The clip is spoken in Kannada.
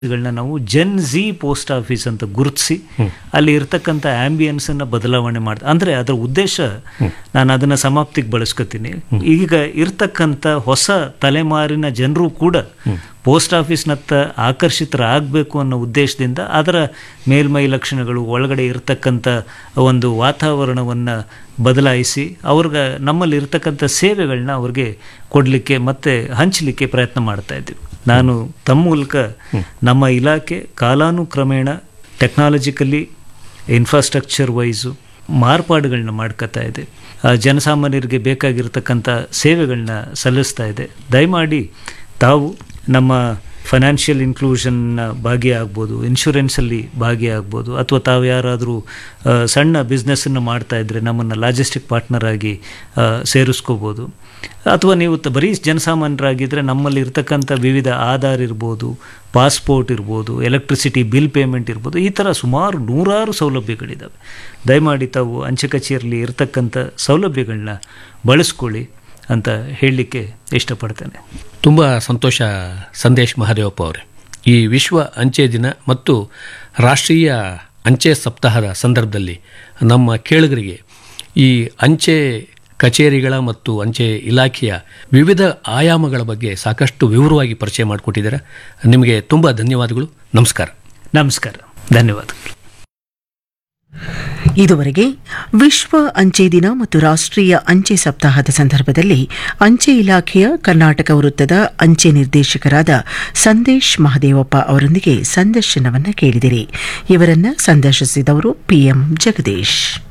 ಗಳನ್ನ ನಾವು ಜೆನ್ ಝಿ ಪೋಸ್ಟ್ ಆಫೀಸ್ ಅಂತ ಗುರುತಿಸಿ ಅಲ್ಲಿ ಇರ್ತಕ್ಕಂಥ ಆಂಬಿಯನ್ಸ್ ಅನ್ನ ಬದಲಾವಣೆ ಮಾಡ್ತಾ ಅಂದ್ರೆ ಅದರ ಉದ್ದೇಶ ನಾನು ಅದನ್ನ ಸಮಾಪ್ತಿಗೆ ಬಳಸ್ಕೊತೀನಿ ಈಗ ಇರ್ತಕ್ಕಂಥ ಹೊಸ ತಲೆಮಾರಿನ ಜನರು ಕೂಡ ಪೋಸ್ಟ್ ಆಫೀಸ್ನತ್ತ ಆಕರ್ಷಿತರಾಗಬೇಕು ಅನ್ನೋ ಉದ್ದೇಶದಿಂದ ಅದರ ಮೇಲ್ಮೈ ಲಕ್ಷಣಗಳು ಒಳಗಡೆ ಇರತಕ್ಕಂಥ ಒಂದು ವಾತಾವರಣವನ್ನು ಬದಲಾಯಿಸಿ ಅವ್ರಿಗೆ ನಮ್ಮಲ್ಲಿ ಇರ್ತಕ್ಕಂಥ ಸೇವೆಗಳನ್ನ ಅವ್ರಿಗೆ ಕೊಡಲಿಕ್ಕೆ ಮತ್ತೆ ಹಂಚಲಿಕ್ಕೆ ಪ್ರಯತ್ನ ಮಾಡ್ತಾ ಇದ್ದೀವಿ ನಾನು ತಮ್ಮ ಮೂಲಕ ನಮ್ಮ ಇಲಾಖೆ ಕಾಲಾನುಕ್ರಮೇಣ ಟೆಕ್ನಾಲಜಿಕಲಿ ಇನ್ಫ್ರಾಸ್ಟ್ರಕ್ಚರ್ ವೈಸು ಮಾರ್ಪಾಡುಗಳನ್ನ ಮಾಡ್ಕೋತಾ ಇದೆ ಆ, ಜನಸಾಮಾನ್ಯರಿಗೆ ಬೇಕಾಗಿರ್ತಕ್ಕಂಥ ಸೇವೆಗಳನ್ನ ಸಲ್ಲಿಸ್ತಾ ಇದೆ ದಯಮಾಡಿ ತಾವು ನಮ್ಮ ಫೈನಾನ್ಷಿಯಲ್ ಇನ್ಕ್ಲೂಷನ್ನ ಭಾಗಿಯಾಗ್ಬೋದು ಇನ್ಶೂರೆನ್ಸಲ್ಲಿ ಭಾಗಿಯಾಗ್ಬೋದು ಅಥವಾ ತಾವು ಯಾರಾದರೂ ಆ, ಸಣ್ಣ ಬಿಸ್ನೆಸ್ಸನ್ನು ಮಾಡ್ತಾ ಇದ್ದರೆ ನಮ್ಮನ್ನು ಲಾಜಿಸ್ಟಿಕ್ ಪಾರ್ಟ್ನರ್ ಆಗಿ ಆ, ಸೇರಿಸ್ಕೋಬೋದು ಅಥವಾ ನೀವು ತ- ಬರೀ ಜನಸಾಮಾನ್ಯರಾಗಿದ್ದರೆ ನಮ್ಮಲ್ಲಿ ಇರ್ತಕ್ಕಂಥ ವಿವಿಧ ಆಧಾರ್ ಇರ್ಬೋದು ಪಾಸ್ಪೋರ್ಟ್ ಇರ್ಬೋದು ಎಲೆಕ್ಟ್ರಿಸಿಟಿ ಬಿಲ್ ಪೇಮೆಂಟ್ ಇರ್ಬೋದು ಈ ಥರ ಸುಮಾರು ನೂರಾರು ಸೌಲಭ್ಯಗಳಿದ್ದಾವೆ ದಯಮಾಡಿ ತಾವು ಅಂಚೆ ಕಚೇರಿಯಲ್ಲಿ ಇರ್ತಕ್ಕಂಥ ಸೌಲಭ್ಯಗಳನ್ನ ಬಳಸ್ಕೊಳ್ಳಿ ಅಂತ ಹೇಳಲಿಕ್ಕೆ ಇಷ್ಟಪಡ್ತೇನೆ ತುಂಬ ಸಂತೋಷ ಸಂದೇಶ್ ಮಹದೇವಪ್ಪ ಅವರೇ ಈ ವಿಶ್ವ ಅಂಚೆ ದಿನ ಮತ್ತು ರಾಷ್ಟ್ರೀಯ ಅಂಚೆ ಸಪ್ತಾಹದ ಸಂದರ್ಭದಲ್ಲಿ ನಮ್ಮ ಕೇಳುಗರಿಗೆ ಈ ಅಂಚೆ ಕಚೇರಿಗಳ ಮತ್ತು ಅಂಚೆ ಇಲಾಖೆಯ ವಿವಿಧ ಆಯಾಮಗಳ ಬಗ್ಗೆ ಸಾಕಷ್ಟು ವಿವರವಾಗಿ ಪರಿಚಯ ಮಾಡಿಕೊಟ್ಟಿದ್ದಾರೆ ನಿಮಗೆ ತುಂಬ ಧನ್ಯವಾದಗಳು ನಮಸ್ಕಾರ ನಮಸ್ಕಾರ ಧನ್ಯವಾದಗಳು ಇದುವರೆಗೆ ವಿಶ್ವ ಅಂಚೆ ದಿನ ಮತ್ತು ರಾಷ್ಟ್ರೀಯ ಅಂಚೆ ಸಪ್ತಾಹದ ಸಂದರ್ಭದಲ್ಲಿ ಅಂಚೆ ಇಲಾಖೆಯ ಕರ್ನಾಟಕ ವೃತ್ತದ ಅಂಚೆ ನಿರ್ದೇಶಕರಾದ ಸಂದೇಶ್ ಮಹದೇವಪ್ಪ ಅವರೊಂದಿಗೆ ಸಂದರ್ಶನವನ್ನ ಕೇಳಿದಿರಿ ಇವರನ್ನ ಸಂದರ್ಶಿಸಿದವರು ಪಿಎಂ ಜಗದೀಶ್